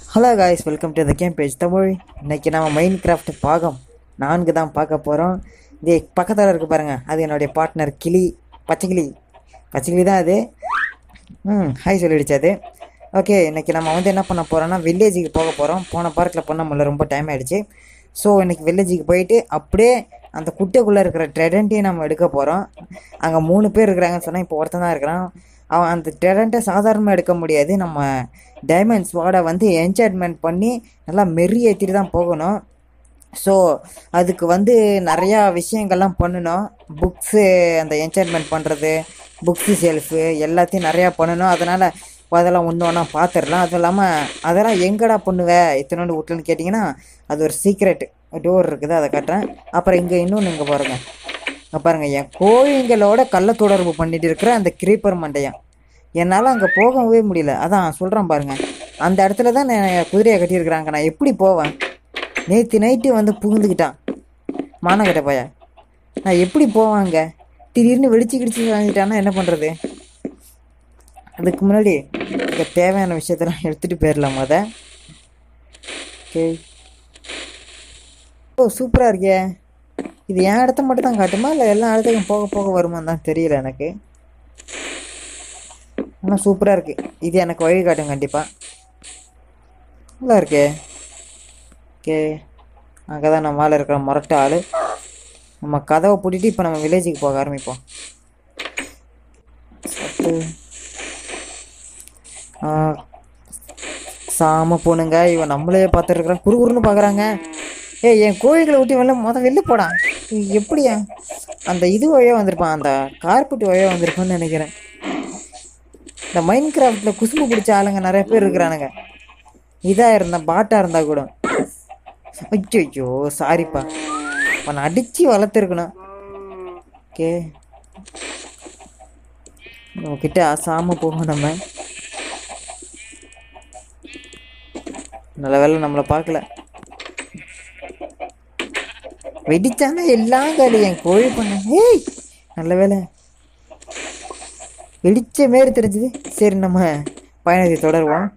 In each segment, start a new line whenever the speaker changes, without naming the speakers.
Hello guys welcome to the game page Tamil இன்னைக்கு நம்ம mind craft பாகம் நான்கு தான் பார்க்க போகிறோம் இது பக்கத்தில் இருக்கு பாருங்க அது என்னுடைய பார்ட்னர் கிளி பச்சை கிளி பச்சை கிளி தான் அது ம் ஹாய் சொல்லிடுச்சு அது ஓகே இன்னைக்கு நம்ம வந்து என்ன பண்ண போகிறோம்னா வில்லேஜுக்கு போக போகிறோம் போன பார்க்கில் பண்ண முடியல ரொம்ப டைம் ஆயிடுச்சு ஸோ இன்னைக்கு வில்லேஜுக்கு போயிட்டு அப்படியே அந்த குட்டைக்குள்ளே இருக்கிற ட்ரெடண்ட்டையும் நம்ம எடுக்க போகிறோம் அங்கே மூணு பேர் இருக்கிறாங்கன்னு சொன்னால் இப்போ ஒருத்தன் தான் இருக்கிறான் அவன் அந்த ட்ரெடண்ட்டை சாதாரணமாக எடுக்க முடியாது நம்ம டைமண்ட்ஸ் வாடை வந்து என்ஜாய்மெண்ட் பண்ணி நல்லா மெரி ஏற்றிட்டு தான் போகணும் ஸோ அதுக்கு வந்து நிறையா விஷயங்கள்லாம் பண்ணணும் புக்ஸு அந்த என்ஜாய்மெண்ட் பண்ணுறது புக்ஸு செல்ஃபு எல்லாத்தையும் நிறையா பண்ணணும் அதனால் அதெல்லாம் ஒன்று ஒன்றா பார்த்துடலாம் அதுவும் இல்லாமல் அதெல்லாம் எங்கடா பண்ணுவ இத்தனோண்டு வீட்டுலன்னு கேட்டிங்கன்னா அது ஒரு சீக்ரெட் டோர் இருக்குது அதை கட்டுறேன் அப்புறம் இங்கே இன்னொன்று இங்கே பாருங்கள் இங்கே பாருங்கள் என் கோழிங்களோட கள்ள தொடர்பு பண்ணிட்டு இருக்கிற அந்த கிரீப்பர் மண்டையன் என்னால் அங்கே போகவே முடியல அதான் சொல்கிறேன் பாருங்க அந்த இடத்துல தான் நான் குதிரையை கட்டியிருக்கிறாங்க நான் எப்படி போவேன் நேற்று நைட்டு வந்து புகுந்துக்கிட்டான் மானகட்ட பைய நான் எப்படி போவாங்க திடீர்னு வெடிச்சு கிடிச்சு வாங்கிட்டான்னா என்ன பண்ணுறது அதுக்கு முன்னாடி இங்கே தேவையான விஷயத்தெல்லாம் எடுத்துகிட்டு போயிடலாம் முத ஓகே ஓ சூப்பராக இருக்கே இது என் இடத்த மட்டும் தான் காட்டுமா இல்லை எல்லா இடத்துக்கும் போக போக வருமான்னு தான் தெரியல எனக்கு ஆனால் சூப்பராக இருக்குது இது எனக்கு வழி காட்டும் கண்டிப்பாக நல்லா இருக்கே ஓகே அங்கே தான் நம்ம மேலே இருக்கிற முரட்ட ஆள் நம்ம கதவை பூட்டிட்டு இப்போ நம்ம வில்லேஜுக்கு போக ஆரம்பிப்போம் சத்து. ஆ, சாம பொண்ணுங்க இவன் நம்மளே பார்த்துருக்குறான் குறுகுறுன்னு பார்க்குறாங்க ஏய் என் கோழிகளை விட்டு வெளில மொதல் வெளில போடா இவன் எப்படியா அந்த இது வழியாக வந்திருப்பான் அந்த கார்பெட் வழியாக வந்திருப்பான்னு நினைக்கிறேன் இந்த மைண்ட் கிராஃப்டில் குசும்பு பிடிச்ச ஆளுங்க நிறைய பேர் இருக்கிறானுங்க இதாக இருந்தா பாட்டாக இருந்தா கூட ஐயோ ஐயோ சாரிப்பா அவனை அடித்து வளர்த்துருக்கணும் ஓகே கிட்ட அசாம போகும் நம்ம நல்ல வேலை நம்மளை பார்க்கல வெடிச்சானா எல்லாம் காலி என் கோழி பண்ண ஏய் நல்ல வேலை வெடிச்ச மாரி தெரிஞ்சுது சரி நம்ம பயணத்தை தொடருவோம்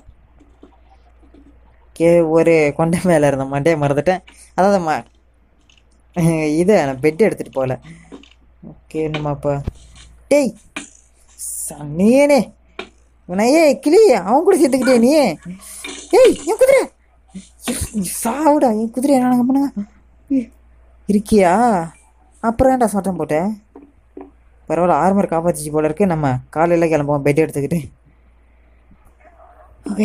கே ஒரு கொண்டை மேலே இருந்த மண்டையை மறந்துட்டேன் அதாவது ம இதை நான் பெட் எடுத்துகிட்டு போகல ஓகே நம்ம அப்போ டேய் சன்னியனே உன ஏய் கிளி அவன் கூட சேர்த்துக்கிட்டே நீ ஏய் என் குதிரை சாவுடா என் குதிரை என்ன பண்ணுங்க இருக்கியா அப்புறம் ஏன்டா சட்டம் போட்டேன் பரவாயில்ல ஆர்மர் காப்பாத்திச்சு போல இருக்கு நம்ம காலையில் கிளம்புவோம் பெட் எடுத்துக்கிட்டு ஓகே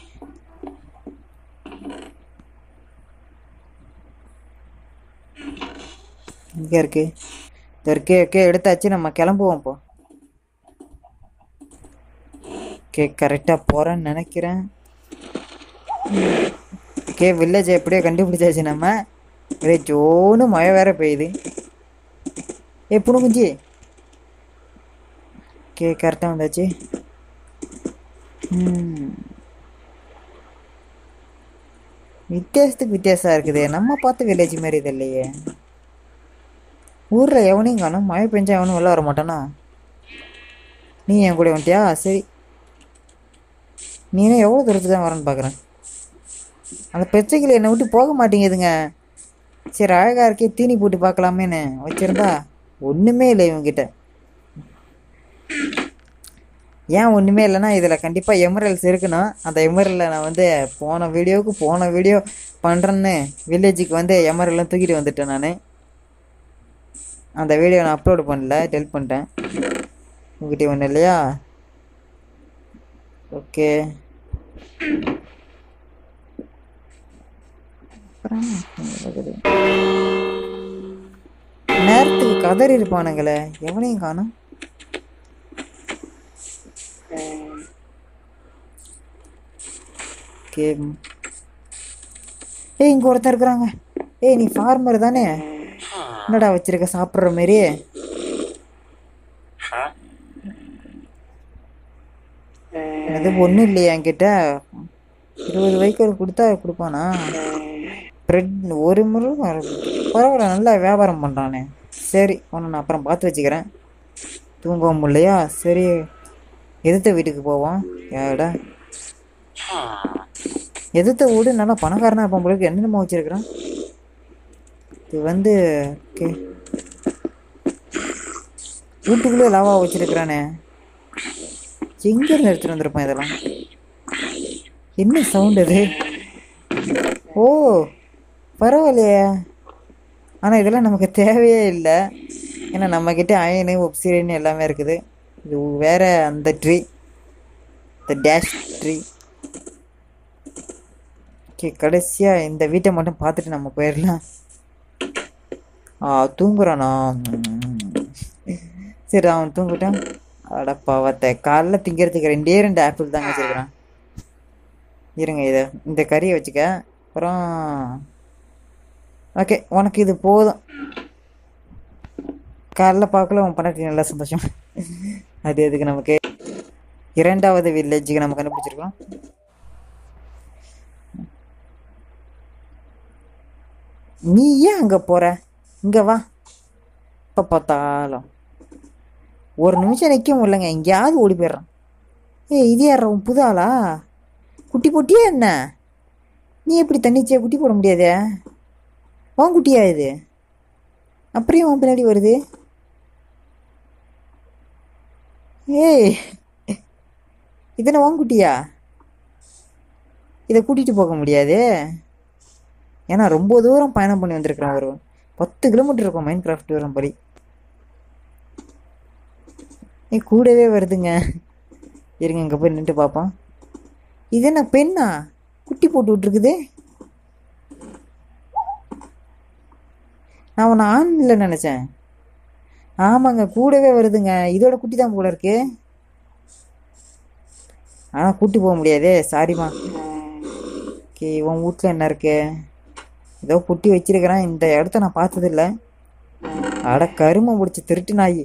இங்கே இருக்கு இது இருக்கு ஓகே எடுத்தாச்சு நம்ம கிளம்புவோம் இப்போ ஓகே கரெக்டாக போகிறேன்னு நினைக்கிறேன் ஓகே வில்லேஜ் எப்படியோ கண்டுபிடிச்சாச்சு நம்ம ஒரே ஜோனு மழை வேற பெய்யுது ஏ புணுகுஞ்சி ஓகே கரெக்டாக வந்தாச்சு ம். வித்தியாசத்துக்கு வித்தியாசம் இருக்குது நம்ம பார்த்த வில்லேஜ் மாதிரி இது இல்லையே ஊரில் எவனையும் காணும் மழை பெஞ்சா எவனும் வெளில வர மாட்டானா நீ என் கூட வந்துட்டியா சரி நீனே எவ்வளோ தூரத்துக்கு தான் வரேன்னு பார்க்குறேன் அந்த பெச்சைக்கிளி என்னை விட்டு போக மாட்டேங்குதுங்க சரி அழகாக இருக்கே தீனி போட்டு பார்க்கலாமேன்னு வச்சிருந்தா ஒன்றுமே இல்லை இவங்கிட்ட ஏன் ஒன்றுமே இல்லைன்னா இதில் கண்டிப்பாக எமரல்ஸ் இருக்கணும் அந்த எமரலில் நான் வந்து போன வீடியோவுக்கு போன வீடியோ பண்ணுறேன்னு வில்லேஜுக்கு வந்து எமரெல்லாம் தூக்கிட்டு வந்துட்டேன் நான் அந்த வீடியோ நான் அப்லோட் பண்ணல டெல் பண்ணிட்டேன் உங்ககிட்ட ஒன்றும் இல்லையா ஓகே அப்புறம் என்ன இருக்குது? நேரத்துக்கு கதறி இருப்பானுங்களே எவனையும் காணும் ஓகே ஏய் இங்கே ஒருத்தர் இருக்கிறாங்க ஏய் நீ ஃபார்மர் தானே என்னடா வச்சிருக்க சாப்பிட்ற மாரி அது ஒன்றும் இல்லையா என்கிட்ட இருபது வைக்கோல் கொடுத்தா கொடுப்பானா ப்ரெட் ஒரு முறை பரவாயில்ல நல்லா வியாபாரம் பண்ணுறானே சரி ஒன்று நான் அப்புறம் பார்த்து வச்சுக்கிறேன் தூங்கவும் இல்லையா சரி எதிர்த்த வீட்டுக்கு போவோம் ஏடா எதிர்த்த வீடு நல்லா பணக்காரனா இருப்பான் போல இருக்கு என்னென்னமோ வச்சிருக்கிறான் இது வந்து ஓகே வீட்டுக்குள்ளே லாவா வச்சிருக்கிறானே எங்க இருந்து எடுத்துட்டு வந்திருப்பான் இதெல்லாம் என்ன சவுண்ட் இது ஓ பரவாயில்லையே ஆனால் இதெல்லாம் நமக்கு தேவையே இல்லை ஏன்னா நம்மக்கிட்ட அயனு ஒப்சிரியன் எல்லாமே இருக்குது இது வேற அந்த tree the dash tree okay கடைசியாக இந்த வீட்டை மட்டும் பார்த்துட்டு நம்ம போயிடலாம் ஆ தூங்குறானா சரி அவன் தூங்கிட்டான் அட பாவத்தை காலைல திங்கிறதுக்கு ரெண்டே ரெண்டு ஆப்பிள் தாங்க வச்சிருக்கிறான் இருங்க இதை இந்த கறியை வச்சுக்க அப்புறம் ஓகே உனக்கு இது போதும் காலைல பார்க்கல உன் பண்ணாட்டி நல்லா சந்தோஷம் அது எதுக்கு நமக்கு இரண்டாவது வில்லேஜுக்கு நம்ம கண்டுபிடிச்சிருக்கோம் நீ ஏன் அங்கே போற இங்கே வா இப்போ பார்த்தாலும் ஒரு நிமிஷம் நிற்க முடியலங்க எங்கேயாவது ஓடி போயிடுறான் ஏய் இது யாரா உன் புது ஆளா குட்டி போட்டியா என்ன நீ எப்படி தண்ணிச்சியா குட்டி போட முடியாதே உன் குட்டியா இது அப்படியே உன் பின்னாடி வருது ஏய் இதென்ன உன் குட்டியா இதை கூட்டிகிட்டு போக முடியாது ஏன்னா ரொம்ப தூரம் பயணம் பண்ணி வந்திருக்கிறேன் ஒரு பத்து கிலோமீட்டர் இருக்கும் மைண்ட் கிராஃப்ட் தூரம் படி ஏ கூடவே வருதுங்க இருங்க இங்கே போய் நின்று பார்ப்போம் இது என்ன பெண்ணா குட்டி போட்டு விட்ருக்குது நான் உன்னை ஆண் இல்லை நினச்சேன் ஆமாங்க கூடவே வருதுங்க இதோட குட்டி தான் போல இருக்கு ஆனால் கூட்டி போக முடியாதே சாரிம்மா ஓகே உன் வீட்டில் என்ன இருக்கு ஏதோ குட்டி வச்சிருக்கிறேன் இந்த இடத்த நான் பார்த்ததில்ல அட கருமை பிடிச்சி திருட்டு நாய்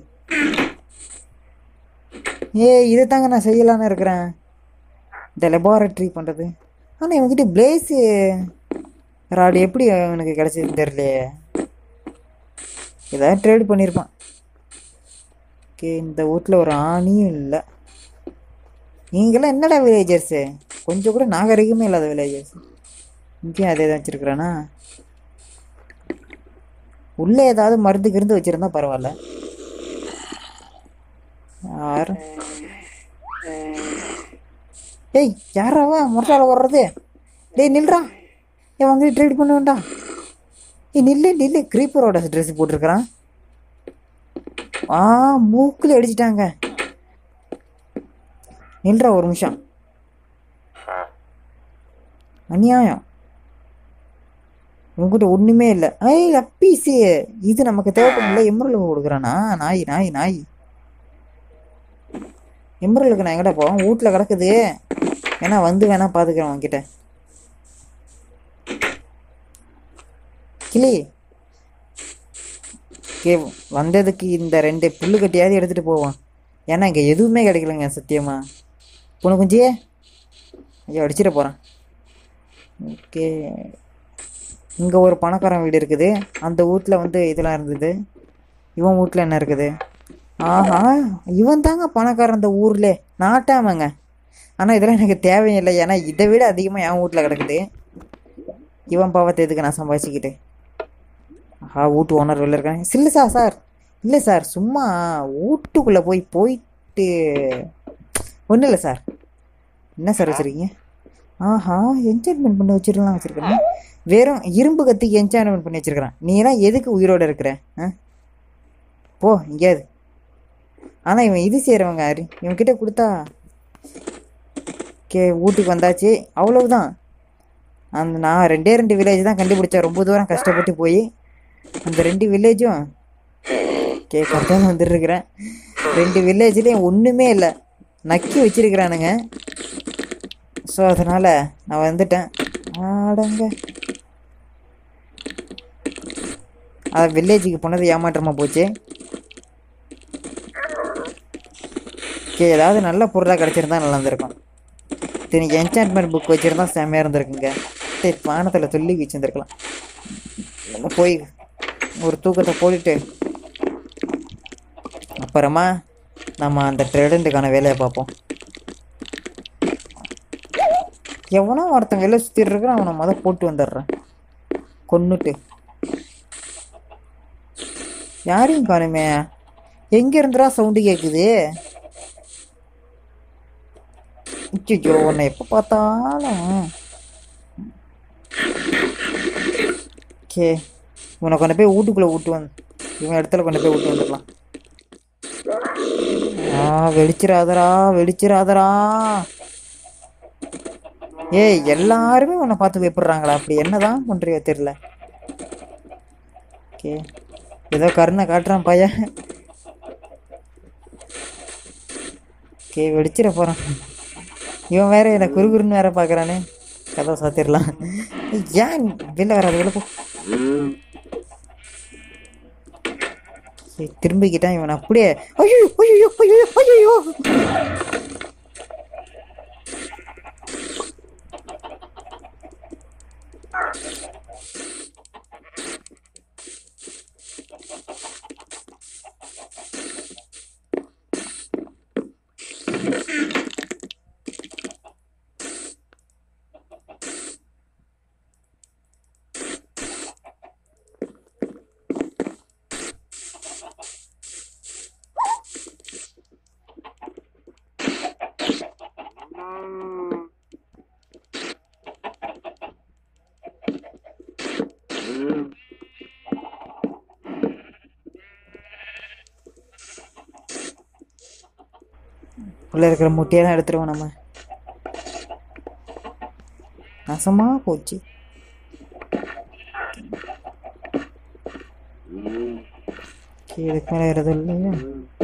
ஏய் இதை தாங்க நான் செய்யலான்னு இருக்கிறேன் இந்த லெபார்ட்ரி பண்ணுறது ஆனால் இவன்கிட்ட பிளேஸு ராடு எப்படி அவனுக்கு கிடச்சதுன்னு தெரியலையே ஏதாவது ட்ரேட் பண்ணியிருப்பான் ஓகே இந்த வீட்டில் ஒரு ஆணியும் இல்லை நீங்களாம் என்னடா வில்லேஜர்ஸு கொஞ்சம் கூட நாகரிகமே இல்லாத வில்லேஜர்ஸ் இங்கேயும் அதே தான் வச்சுருக்குறானா உள்ளே ஏதாவது மருந்து கிருந்து வச்சுருந்தா பரவாயில்ல யார் ஏய் யாராவா முரட்டால வர்றது டேய் நில்றா ஏன் வாங்கி ட்ரேட் பண்ண வேண்டாம் ஏய் நில்லு நில்லு க்ரீப்பரோட ட்ரெஸ் போட்டிருக்கிறான் ஆ மூக்கில் அடிச்சிட்டாங்க நில்றா ஒரு நிமிஷம் அநியாயம் உங்ககிட்ட ஒன்றுமே இல்லை ஐய் அப்பீஸு இது நமக்கு தேவைப்படல எம்ரலுக்கு கொடுக்குறானா நாய் நாய் நாய் எம்ரலுக்கு நான் எங்கிட்ட போவோம் வீட்டில் கிடக்குது வேணா வந்து வேணா பார்த்துக்கிறேன் உன்கிட்ட கிளி கே வந்ததுக்கு இந்த ரெண்டு புல்லு கட்டியாவது எடுத்துகிட்டு போவோம் ஏன்னா இங்கே எதுவுமே கிடைக்கலங்க சத்தியமா பொண்ணு குஞ்சியே ஐயோ அடிச்சிட போகிறேன் ஓகே இங்கே ஒரு பணக்காரன் வீடு இருக்குது அந்த வீட்டில் வந்து இதெல்லாம் இருந்தது இவன் வீட்டில் என்ன இருக்குது ஆஹா இவன் தாங்க பணக்காரன் அந்த ஊரில் நாட்டாமங்க ஆனால் இதெல்லாம் எனக்கு தேவையில்லை ஏன்னா இதை விட அதிகமாக என் வீட்டில் கிடக்குது இவன் பாவத்தை எதுக்கு நான் சம்பாதிச்சுக்கிட்டு ஆஹா வீட்டு ஓனர் வெளில இருக்காங்க இல்லை சார் சார் இல்லை சார் சும்மா வீட்டுக்குள்ளே போய் போயிட்டு ஒன்றும் இல்லை சார் என்ன சார் வச்சுருக்கீங்க ஆஹா என்ஜாய்மெண்ட் பண்ணி வச்சிருக்கலாம் வச்சுருக்கேன் வெறும் இரும்பு கத்திக்கு என்ஜாய்மெண்ட் பண்ணி வச்சிருக்கிறேன் நீ எல்லாம் எதுக்கு உயிரோடு இருக்கிற ஆ போ எங்கேயாவது ஆனால் இவன் இது செய்கிறவங்க யாரு இவன்கிட்ட கொடுத்தா கே வீட்டுக்கு வந்தாச்சு அவ்வளவுதான் அந்த நான் ரெண்டே ரெண்டு வில்லேஜ் தான் கண்டுபிடிச்சேன் ரொம்ப தூரம் கஷ்டப்பட்டு போய் அந்த ரெண்டு வில்லேஜும் கே கரெக்டாக வந்துட்டுருக்கிறேன் ரெண்டு வில்லேஜ்லேயும் ஒன்றுமே இல்லை நக்கி வச்சிருக்கிறானுங்க ஸோ அதனால் நான் வந்துட்டேன் ஆடங்க அது வில்லேஜுக்கு போனது ஏமாற்றமாக போச்சு ஓகே ஏதாவது நல்ல பொருளாக கிடச்சிருந்தா நல்லா இருந்திருக்கும் இன்னைக்கு என்சான்ட்மெண்ட் புக் வச்சுருந்தா செம்மையாக இருந்திருக்குங்க சரி வானத்தில் சொல்லி வச்சுருந்துருக்கலாம் நம்ம போய் ஒரு தூக்கத்தை போட்டுட்டு அப்புறமா நம்ம அந்த ட்ரெடண்ட்டுக்கான வேலையை பார்ப்போம் எவனோ ஒருத்தன் வெளில சுற்றிட்டு இருக்கிறான் அவனை முத போட்டு வந்துடுறேன் கொன்னுட்டு யாரையும் காணுமே எங்க இருந்துடா சவுண்டு கேட்குது அச்சோ உன்னை எப்போ பார்த்தாலும் ஓகே இவனை கொண்டு போய் வீட்டுக்குள்ளே விட்டு வந்து இவன் இடத்துல கொண்டு போய் விட்டு வந்துடலாம் ஆ வெடிச்சிராதரா வெடிச்சிராதரா ஏய் எல்லாருமே உன்னை பார்த்து பயப்படுறாங்களா அப்படி என்னதான் பண்றியோ தெரியல ஓகே ஏதோ கருணை காட்டுறான் பையன் ஓகே வெடிச்சிட போறான் இவன் வேற என்ன குறுகுறுன்னு வேற பார்க்கறானே கதை சாத்திரலாம் ஏன் வெளில வராது வெளில போ சரி, திரும்பிக்கிட்டான் இவன் அப்படியே ஐயோ ஐயோ ஐயோ ஐயோ உள்ள இருக்கிற முட்டையெல்லாம் எடுத்துருவோம் நம்ம நாசமா போச்சு Okay, இதுக்கு மேலே வேறு எதுவும் இல்லையா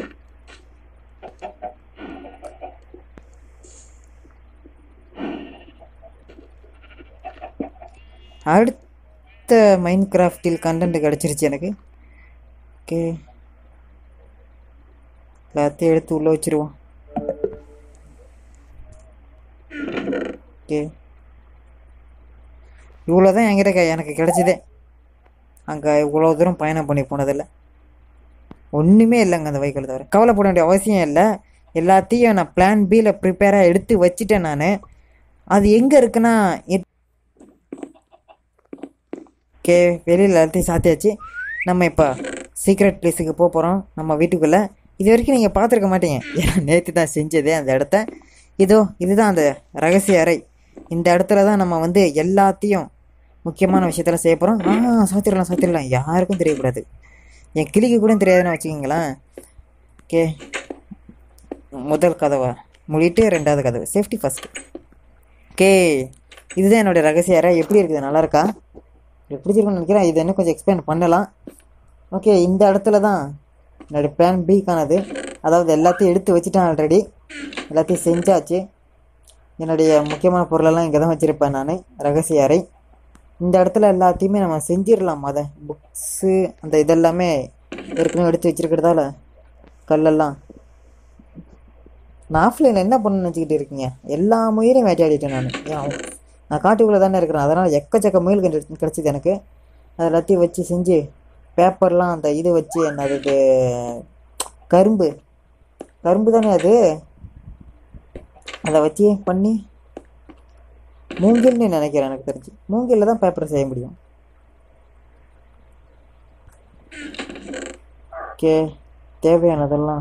அடுத்த மைண்ட் கிராஃப்டில் கண்டென்ட் கிடச்சிருச்சு எனக்கு ஓகே எல்லாத்தையும் எடுத்து உள்ளே வச்சிருவோம் ஓகே இவ்வளோ தான் என்கிட்ட க- எனக்கு கிடைச்சதே அங்கே இவ்வளோ தூரம் பயணம் பண்ணி போனதில்லை ஒன்றுமே இல்லைங்க அந்த வெஹிக்கிள் தவிர கவலைப்பட வேண்டிய அவசியம் இல்லை எல்லாத்தையும் நான் பிளான் பியில் ப்ரிப்பேராக எடுத்து வச்சுட்டேன் நான் அது எங்கே இருக்குன்னா ஓகே வெளியில் எல்லாத்தையும் சாத்தியாச்சு நம்ம இப்போ சீக்ரெட் பிளேஸுக்கு போக போகிறோம் நம்ம வீட்டுக்குள்ளே இது வரைக்கும் நீங்கள் பார்த்துருக்க மாட்டீங்க ஏன்னா நேற்று தான் செஞ்சதே அந்த இடத்த இதோ இதுதான் அந்த ரகசிய அறை இந்த இடத்துல தான் நம்ம வந்து எல்லாத்தையும் முக்கியமான விஷயத்தெல்லாம் செய்ய போகிறோம் ஆ சாத்திரலாம் சாத்திரலாம் யாருக்கும் தெரியக்கூடாது என் கிளிக்கு கூட தெரியாதுன்னு வச்சுக்கிங்களேன் ஓகே முதல் கதவை மூடிட்டு ரெண்டாவது கதவு சேஃப்டி ஃபஸ்ட்டு ஓகே இதுதான் என்னுடைய ரகசிய அறை எப்படி இருக்குது நல்லா இருக்கா எனக்கு பிடிச்சிருக்குன்னு நினைக்கிறேன் இதை இன்னும் கொஞ்சம் எக்ஸ்பிளைன் பண்ணலாம் ஓகே இந்த இடத்துல தான் என்னுடைய பிளான் பிக்கானது அதாவது எல்லாத்தையும் எடுத்து வச்சுட்டேன் ஆல்ரெடி எல்லாத்தையும் செஞ்சாச்சு என்னுடைய முக்கியமான பொருளெல்லாம் இங்கே தான் வச்சுருப்பேன் நான் ரகசிய அறை இந்த இடத்துல எல்லாத்தையுமே நம்ம செஞ்சிடலாம் அதை புக்ஸு அந்த இதெல்லாமே ஏற்கனவே எடுத்து வச்சிருக்கிறதால கல்லெல்லாம் நான் ஆஃப்லைனில் என்ன பண்ணணும்னு நினச்சிக்கிட்டு இருக்கீங்க எல்லா முயலையும் வேட்டையாடிட்டேன் நான் ஏன் நான் காட்டுக்குள்ளே தானே இருக்கிறேன் அதனால் எக்கச்சக்க முயல் கிடை- கிடைச்சிது எனக்கு அது எல்லாத்தையும் வச்சு செஞ்சு பேப்பர்லாம் அந்த இது வச்சு என்னது இது கரும்பு கரும்பு தானே அது அதை வச்சு பண்ணி மூங்கில்னு நினைக்கிறேன் எனக்கு தெரிஞ்சு மூங்கில்ல தான் பேப்பர் செய்ய முடியும் ஓகே தேவையானதெல்லாம்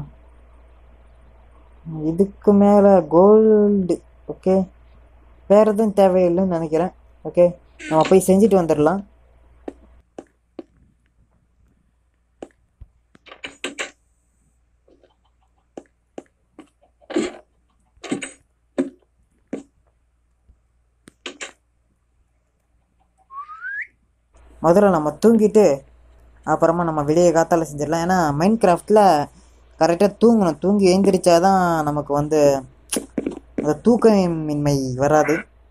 இதுக்கு மேலே கோல்டு ஓகே வேற எதுவும் தேவையில்லைன்னு நினைக்கிறேன் ஓகே நம்ம போய் செஞ்சுட்டு வந்துடலாம் முதல்ல நம்ம தூங்கிட்டு அப்புறமா நம்ம வெளியே காத்தால செஞ்சிடலாம் ஏன்னா மைண்ட் கிராஃப்டில் கரெக்டாக தூங்கணும் தூங்கி எழுந்திரிச்சாதான் நமக்கு வந்து அந்த தூக்கமின்மை வராது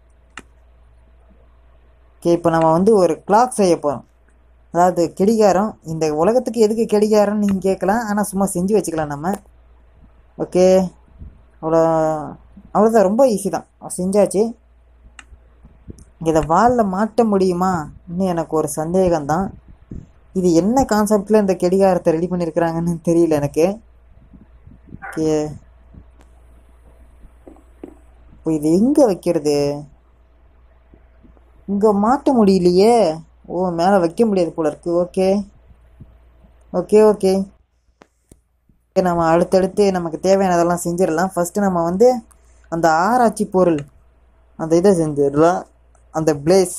ஓகே இப்போ நம்ம வந்து ஒரு கிளாக் செய்ய போகிறோம் அதாவது கெடிகாரம் இந்த உலகத்துக்கு எதுக்கு கெடிகாரம்னு நீங்கள் கேட்கலாம் ஆனால் சும்மா செஞ்சு வச்சுக்கலாம் நம்ம ஓகே அவ்வளோ அவ்வளோதான் ரொம்ப ஈஸி தான் செஞ்சாச்சு இதை வாலில் மாட்ட முடியுமா இன்னும் எனக்கு ஒரு சந்தேகம்தான் இது என்ன கான்செப்டில் இந்த கெடிகாரத்தை ரெடி பண்ணியிருக்கிறாங்கன்னு தெரியல எனக்கு ஓகே இப்போ இது எங்கே வைக்கிறது இங்கே மாட்ட முடியலையே ஓ மேலே வைக்க முடியாது போல இருக்கு ஓகே ஓகே ஓகே நம்ம அடுத்தடுத்து நமக்கு தேவையானதெல்லாம் செஞ்சிடலாம் ஃபஸ்ட்டு நம்ம வந்து அந்த ஆராய்ச்சி பொருள் அந்த இதை செஞ்சிடலாம் அந்த பிளேஸ்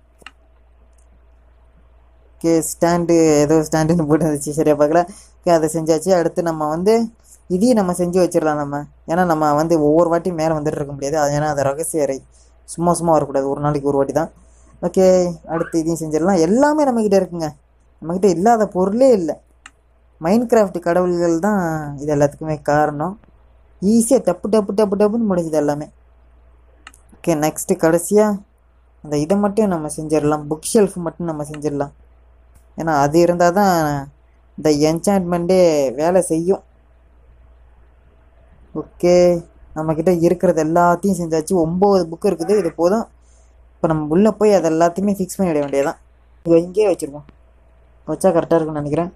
ஓகே ஸ்டாண்டு ஏதோ ஸ்டாண்டுன்னு போட்டு இருந்துச்சு சரியா பார்க்கல ஓகே அதை செஞ்சாச்சு அடுத்து நம்ம வந்து இதையும் நம்ம செஞ்சு வச்சிடலாம் நம்ம ஏன்னா நம்ம வந்து ஒவ்வொரு வாட்டியும் மேலே வந்துட்டு இருக்க முடியாது அது ஏன்னா அது ரகசிய அறை சும்மா சும்மா வரக்கூடாது ஒரு நாளைக்கு ஒரு வாட்டி தான் ஓகே அடுத்து இதையும் செஞ்சிடலாம் எல்லாமே நம்மக்கிட்ட இருக்குங்க நம்மக்கிட்ட இல்லாத பொருளே இல்லை மைண்ட் கிராஃப்ட் கடவுள்கள் தான் இது எல்லாத்துக்குமே காரணம் ஈஸியாக டப்பு டப்பு டப்பு டப்புன்னு முடிஞ்சுது எல்லாமே ஓகே நெக்ஸ்ட்டு கடைசியாக அந்த இதை மட்டும் நம்ம செஞ்சிடலாம் புக் ஷெல்ஃப் மட்டும் நம்ம செஞ்சிடலாம் ஏன்னா அது இருந்தால் தான் இந்த என்சான்மெண்ட்டே வேலை செய்யும் ஓகே நம்மக்கிட்ட இருக்கிறது எல்லாத்தையும் செஞ்சாச்சு ஒம்பது புக்கு இருக்குது இது போதும் இப்போ நம்ம உள்ளே போய் அது எல்லாத்தையுமே ஃபிக்ஸ் பண்ணிவிட வேண்டியதான் இது இங்கேயே வச்சுருவோம் வச்சா கரெக்டாக இருக்கும்னு நினைக்கிறேன்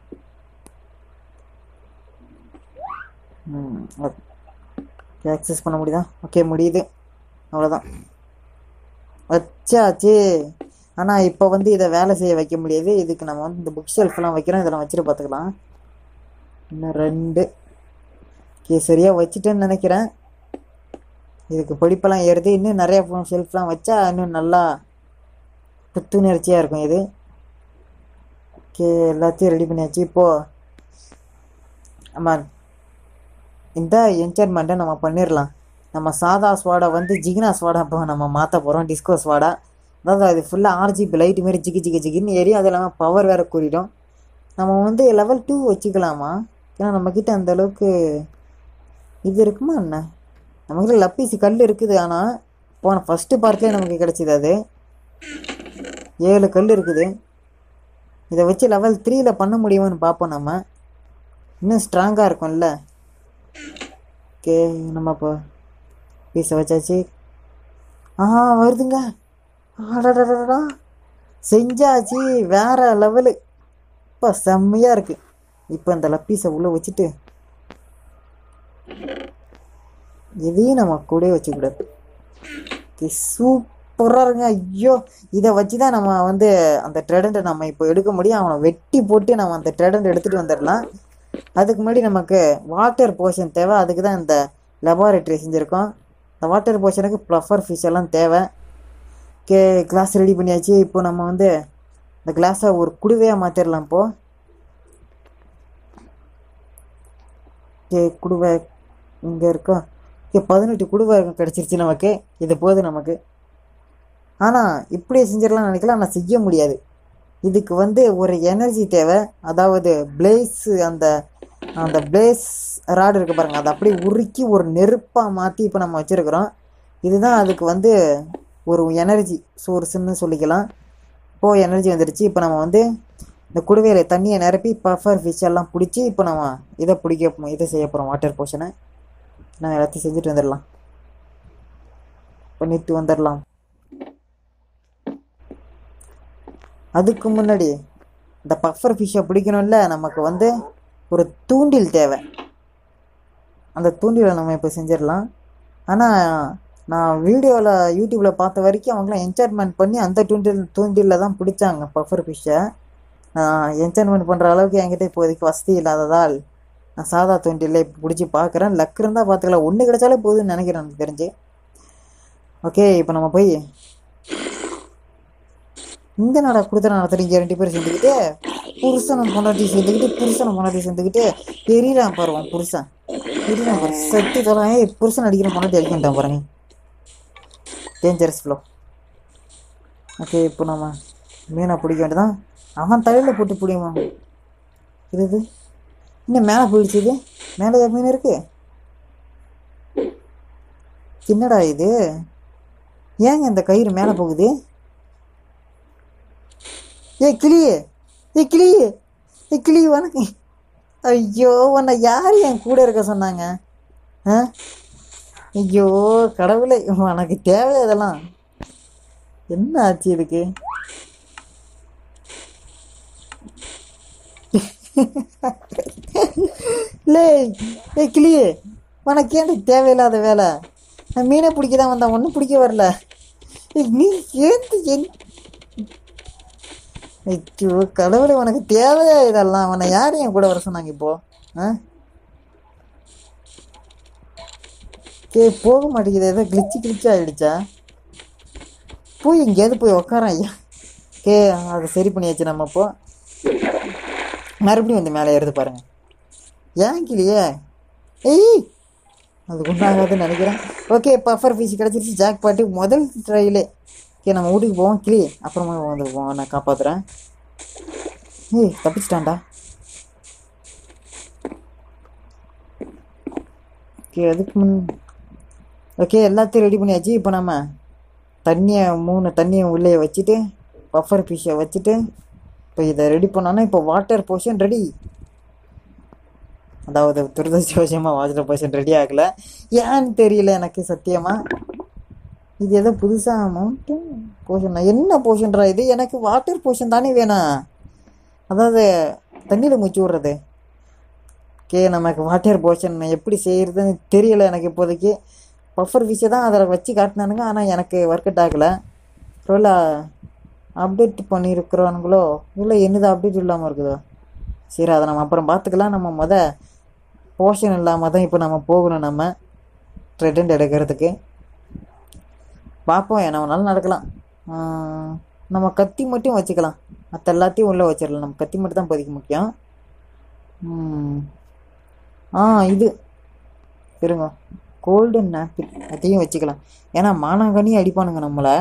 ம் ஆக்சஸ் பண்ண முடியுதா ஓகே முடியுது அவ்வளோதான் வச்சாச்சு ஆனால் இப்போ வந்து இதை வேலை செய்ய வைக்க முடியாது இதுக்கு நம்ம வந்து இந்த புக் ஷெல்ஃப்லாம் வைக்கிறோம் இதெல்லாம் வச்சுட்டு பார்த்துக்கலாம் இன்னும் ரெண்டு ஓகே சரியாக வச்சுட்டேன்னு நினைக்கிறேன் இதுக்கு படிப்பெல்லாம் ஏறுது இன்னும் நிறைய ஷெல்ஃப்லாம் வச்சா இன்னும் நல்லா புத்துணர்ச்சியாக இருக்கும் இது ஓகே எல்லாத்தையும் ரெடி பண்ணியாச்சு இப்போது நம்ம இந்த என்டர்மெண்ட்டை நம்ம பண்ணிடலாம் நம்ம சாதா ஸ்வாடை வந்து ஜிகினா ஸ்வாடா இப்போ நம்ம மாற்ற போகிறோம் டிஸ்கோ ஸ்வாடா அதாவது அது ஃபுல்லாக ஆர்ஜிபி லைட்டு மாரி ஜிகி ஜிகி ஜிகின்னு ஏறி அது இல்லாமல் பவர் வேறு கூறிடும் நம்ம வந்து லெவல் டூ வச்சுக்கலாமா ஏன்னா நம்மக்கிட்ட அந்த அளவுக்கு இது இருக்குமா என்ன நம்மக்கிட்ட லப்பீஸ் கல் இருக்குது ஆனால் போன ஃபஸ்ட்டு பார்ட்லேயே நமக்கு கிடச்சிது அது ஏழு கல் இருக்குது இதை வச்சு லெவல் த்ரீயில் பண்ண முடியுமான்னு பார்ப்போம் நம்ம இன்னும் ஸ்ட்ராங்காக இருக்கும்ல ஓகே நம்ம இப்போ பீஸை வச்சாச்சு ஆ வருதுங்க அடடடடா செஞ்சாச்சு வேற லெவலு இப்போ செம்மையாக இருக்கு இப்போ இந்த லப்பீஸை உள்ளே வச்சுட்டு இதையும் நம்ம கூட வச்சுக்கூடாது சூப்பராக இருங்க ஐயோ இதை வச்சு தான் நம்ம வந்து அந்த ட்ரெடண்ட்டை நம்ம இப்போ எடுக்க முடியும் அவனை வெட்டி போட்டு நம்ம அந்த ட்ரெடண்ட் எடுத்துகிட்டு வந்துடலாம் அதுக்கு முன்னாடி நமக்கு வாட்டர் போர்ஷன் தேவை அதுக்கு தான் இந்த லெபார்டரி செஞ்சுருக்கோம் இந்த வாட்டர் போர்ஷனுக்கு ப்ளஃபர் ஃபிஷ் எல்லாம் தேவை ஓகே கிளாஸ் ரெடி பண்ணியாச்சு இப்போ நம்ம வந்து இந்த கிளாஸை ஒரு குடுவையாக மாற்றிடலாம் இப்போது ஓகே குடுவை இங்கே இருக்கோம் ஓகே பதினெட்டு குடுவை கிடச்சிருச்சு நமக்கு இது போதும் நமக்கு ஆனால் இப்படியே செஞ்சிடலாம்னு நினைக்கலாம் ஆனால் செய்ய முடியாது இதுக்கு வந்து ஒரு எனர்ஜி தேவை அதாவது பிளேஸ் அந்த அந்த பிளேஸ் ராடு இருக்கு பாருங்க அதை அப்படியே உருக்கி ஒரு நெருப்பாக மாற்றி இப்போ நம்ம வச்சுருக்குறோம் இதுதான் அதுக்கு வந்து ஒரு எனர்ஜி சோர்ஸுன்னு சொல்லிக்கலாம் இப்போது எனர்ஜி வந்துடுச்சு இப்போ நம்ம வந்து இந்த குடுவையில் தண்ணியை நிரப்பி பஃபர் ஃபிஷ் எல்லாம் பிடிச்சி இப்போ நம்ம இதை பிடிக்க இதை செய்ய போகிறோம் வாட்டர் போர்ஷனை நான் எல்லாத்தையும் செஞ்சுட்டு வந்துடலாம் பண்ணிட்டு வந்துடலாம் அதுக்கு முன்னாடி இந்த பஃபர் ஃபிஷ்ஷை பிடிக்கணும்ல நமக்கு வந்து ஒரு தூண்டில் தேவை அந்த தூண்டிலை நம்ம இப்போ செஞ்சிடலாம் ஆனால் நான் வீடியோவில் யூடியூப்பில் பார்த்த வரைக்கும் அவங்களாம் என்ஜாய்மெண்ட் பண்ணி அந்த தூண்டில் தூண்டிலில் தான் பிடிச்சாங்க பஃபர் ஃபிஷ்ஷை நான் என்ஜாய்மெண்ட் பண்ணுற அளவுக்கு என்கிட்ட இப்போதைக்கு வசதி இல்லாததால் நான் சாதா தூண்டில் இப்போ பிடிச்சி பார்க்குறேன் லக் இருந்தால் பார்த்துக்கலாம் ஒன்று கிடைச்சாலே போதும்னு நினைக்கிறேன் எனக்கு தெரிஞ்சு ஓகே இப்போ நம்ம போய் இந்த நாடா கொடுத்த நடத்துறீங்க ரெண்டு பேரும் சேர்ந்துக்கிட்டு புருஷனை பொண்டாட்டி சேர்ந்துக்கிட்டு புருஷனை பொண்டாட்டி சேர்ந்துக்கிட்டு எரியறான் பாருவான் புருஷன் எரியறான் பாரு செத்து தொலை புருஷன் அடிக்கிற பொண்டாட்டி அடிக்கிட்டான் பாருங்க டேஞ்சரஸ் ஃப்ளோ ஓகே இப்போ நம்ம மீனை பிடிக்க வேண்டியதான் அவன் தலையில் போட்டு பிடிவான் இது இது இன்னும் மேலே போயிடுச்சு இது மேலே மீன் இருக்கு என்னடா இது ஏங்க இந்த கயிறு மேலே போகுது ஏ கிளி ஏ கிளி ஏ கிளி வணக்கம் ஐயோ உன்னை யார் என் கூட இருக்க சொன்னாங்க ஆ ஐயோ கடவுளே உனக்கு தேவை இதெல்லாம் என்ன ஆச்சு இதுக்கு லே ஏ கிளி உனக்கு ஏன்டி தேவையில்லாத வேலை நான் மீனை பிடிக்க தான் வந்தேன் ஒன்றும் பிடிக்க வரல ஏய், நீ சேர்ந்து என் ஐயோ கடவுளே உனக்கு தேவையா இதெல்லாம் அவனை யார் என் கூட வர சொன்னாங்க இப்போ ஆ கே போக மாட்டேங்குது ஏதோ கிளிச்சு கிளிச்சு ஆயிடுச்சா போய் எங்கேயாவது போய் உக்காரன் ஐயா கே அதை சரி பண்ணியாச்சு நம்ம இப்போ மறுபடியும் வந்து மேலே ஏறுது பாருங்க ஏன் கிளியே ஏய் அது ஒன்றாகாதுன்னு நினைக்கிறேன் ஓகே பஃபர் ஃபீஸ் கிடச்சிருச்சு ஜாக் பாட்டு முதல் ட்ரையிலே ஓகே நம்ம வீட்டுக்கு போவோம் கிளி அப்புறமா வந்து போவோம் நான் காப்பாற்றுறேன் ஏய் தப்பிச்சிட்டான்டா ஓகே அதுக்கு முன் ஓகே எல்லாத்தையும் ரெடி பண்ணியாச்சு இப்போ நம்ம தண்ணியை மூணு தண்ணியை உள்ளே வச்சுட்டு பஃபர் ஃபிஷ்ஷை வச்சுட்டு இப்போ இதை ரெடி பண்ணோன்னா இப்போ வாட்டர் போர்ஷன் ரெடி அதாவது துரதிருஷ்டவசமாக வாட்டர் போர்ஷன் ரெடி ஆகலை ஏன்னு தெரியல எனக்கு சத்தியமாக இது ஏதோ புதுசாக மவுண்டன் போர்ஷன் என்ன போர்ஷன்ரா இது எனக்கு வாட்டர் போர்ஷன் தானே வேணும் அதாவது தண்ணியில் மூச்சு விட்றது ஓகே நமக்கு வாட்டர் போர்ஷன் எப்படி செய்கிறதுன்னு தெரியல எனக்கு இப்போதைக்கு பஃபர் ஃபிஷ்ஷை தான் அதில் வச்சு காட்டினானுங்க ஆனால் எனக்கு ஒர்க் அவுட் ஆகலை ஒருவேளை அப்டேட் பண்ணியிருக்கிறவனுங்களோ இல்லை என்னது அப்டேட் இல்லாமல் இருக்குதோ சரி அதை நம்ம அப்புறம் பார்த்துக்கலாம் நம்ம முத போர்ஷன் இல்லாமல் தான் இப்போ நம்ம போகணும் நம்ம ட்ரெண்ட் எடுக்கிறதுக்கு பார்ப்போம் என்ன வேணாலும் நடக்கலாம் ஆஹ் நம்ம கத்தி மட்டும் வச்சுக்கலாம் மற்ற எல்லாத்தையும் உள்ளே வச்சிடலாம் நம்ம கத்தி மட்டும் தான் இப்போதைக்கு முக்கியம் ம். ஆ இது இருங்க கோல்டன் நாப்பிள் அதையும் வச்சுக்கலாம் ஏன்னா மானாங்கனி அடிப்பானுங்க நம்மளை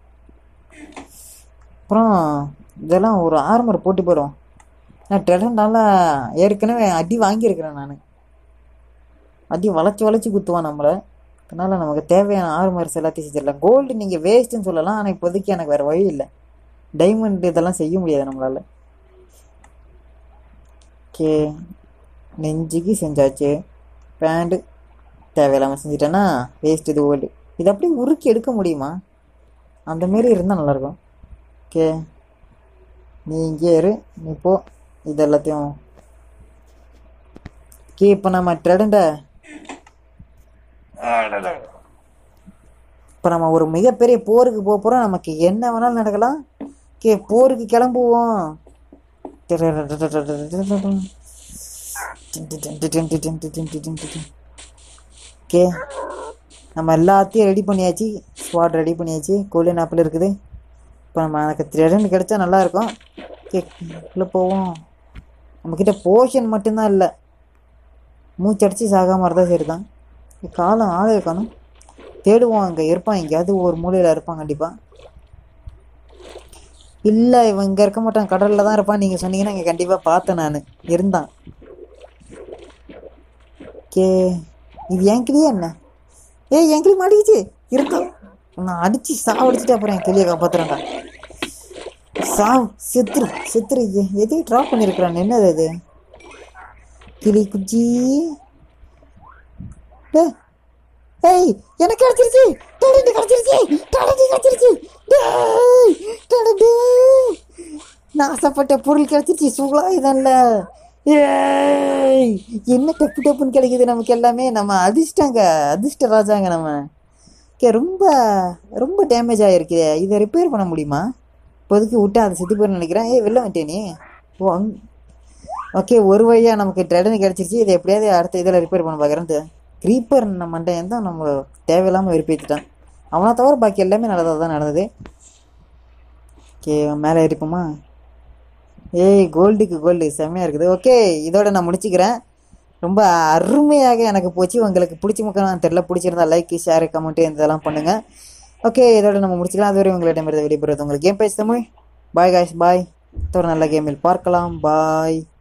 அப்புறம் இதெல்லாம் ஒரு ஆர்மர் போட்டு போயிடும் நான் ட்ரெடண்டால ஏற்கனவே அடி வாங்கியிருக்கிறேன் நான் அடி வளைச்சி வளைச்சி குத்துவான் நம்மளை அதனால் நமக்கு தேவையான ஆர்மர்ஸ் எல்லாத்தையும் செஞ்சிடலாம் கோல்டு நீங்கள் வேஸ்ட்டுன்னு சொல்லலாம் ஆனால் இப்போதைக்கு எனக்கு வேறு வழி இல்லை டைமண்ட் இதெல்லாம் செய்ய முடியாது நம்மளால் ஓகே நெஞ்சுக்கு செஞ்சாச்சு பேண்ட்டு தேவையில்லாமல் செஞ்சிட்டேன்னா வேஸ்ட் இது ஓல்டு இது அப்படியே உருக்கி எடுக்க முடியுமா அந்த மாரி இருந்தால் நல்லாயிருக்கும் ஓகே நீ இங்கே இரு நீ போ இது எல்லாத்தையும் ஓகே இப்போ நம்ம ட்ரெடண்ட இப்போ நம்ம ஒரு மிகப்பெரிய போருக்கு போக போகிறோம் நமக்கு என்ன வேணாலும் நடக்கலாம் ஓகே போருக்கு கிளம்புவோம் ஓகே நம்ம எல்லாத்தையும் ரெடி பண்ணியாச்சு ஸ்வாட் ரெடி பண்ணியாச்சு கோல்டன் ஆப்பிள் இருக்குது இப்போ நம்ம எனக்கு த்ரெடன் கிடைச்சா நல்லா இருக்கும் ஓகே உள்ளே போவோம் நம்மக்கிட்ட போர்ஷன் மட்டும்தான் இல்லை மூச்சடிச்சு சாகாம இருந்தால் சரி தான் காலம் ஆளே காணும் தேடுவோம் அங்கே இருப்பான் எங்கேயாவது ஒரு மூலையில் இருப்பான் கண்டிப்பாக இல்லை இவன் இங்கே இருக்க மாட்டான் கடலில் தான் இருப்பான் நீங்கள் சொன்னீங்கன்னா இங்கே கண்டிப்பாக பார்த்தேன் நான் இருந்தான் கே இது என் கிளியா என்ன ஏய் என் கிளி மாட்டிக்கிச்சு இருக்கும் நான் அடிச்சு சாவடிச்சுட்டு அப்புறம் என் கிளியை காப்பாத்துறேன்டா சாவ் செத்துரு செத்துரு எ- எதையும் ட்ராப் பண்ணியிருக்கிறான் என்னது அது கிளி குச்சி டேய், ஏய் எனக்கு கிடைச்சிருச்சு டேலண்ட் கிடைச்சிருச்சு டேலண்ட் கிடைச்சிருச்சு டேய் டேலண்ட் நான் ஆசைப்பட்ட பொருள் கிடைச்சிருச்சு சூழலா இதல்ல ஏய் என்ன டப்பு டப்புன்னு கிடைக்குது நமக்கு எல்லாமே நம்ம அதிர்ஷ்டங்க அதிர்ஷ்ட ராஜாங்க நம்ம ஓகே ரொம்ப ரொம்ப டேமேஜ் ஆகிருக்கு இதை ரிப்பேர் பண்ண முடியுமா இப்போதைக்கு விட்டா அதை செத்து போயிரு நினைக்கிறேன் ஏய் வெளில வந்துட்டே நீ ஓ அங் ஓகே ஒரு வழியாக நமக்கு ட்ரெடன் கிடச்சிருச்சு இதை எப்படியாவது அடுத்த இதில் ரிப்பேர் பண்ண பார்க்குறேன் க்ரீப்பர் நம்ம மண்டையன் தான் நம்ம தேவையில்லாமல் வெறுப்பேற்றிட்டான் அவனை தவிர பாக்கி எல்லாமே நல்லதாக தான் நடந்தது ஓகே மேலே இருப்போமா ஏய் கோல்டுக்கு கோல்டு செம்மையாக இருக்குது ஓகே இதோட நான் முடிச்சுக்கிறேன் ரொம்ப அருமையாக எனக்கு போச்சு உங்களுக்கு பிடிச்ச மக்கள் தெரியல பிடிச்சிருந்தா லைக் ஷேர் கமெண்ட் இதெல்லாம் பண்ணுங்கள் ஓகே இதோட நம்ம முடிச்சுக்கலாம் அதுவரை உங்களிடமிருந்து விடைபெறுவது உங்களுக்கு கேம் பேச தமிழ் பாய் காய்ஸ் பாய் ஒரு நல்ல கேமில் பார்க்கலாம் பாய்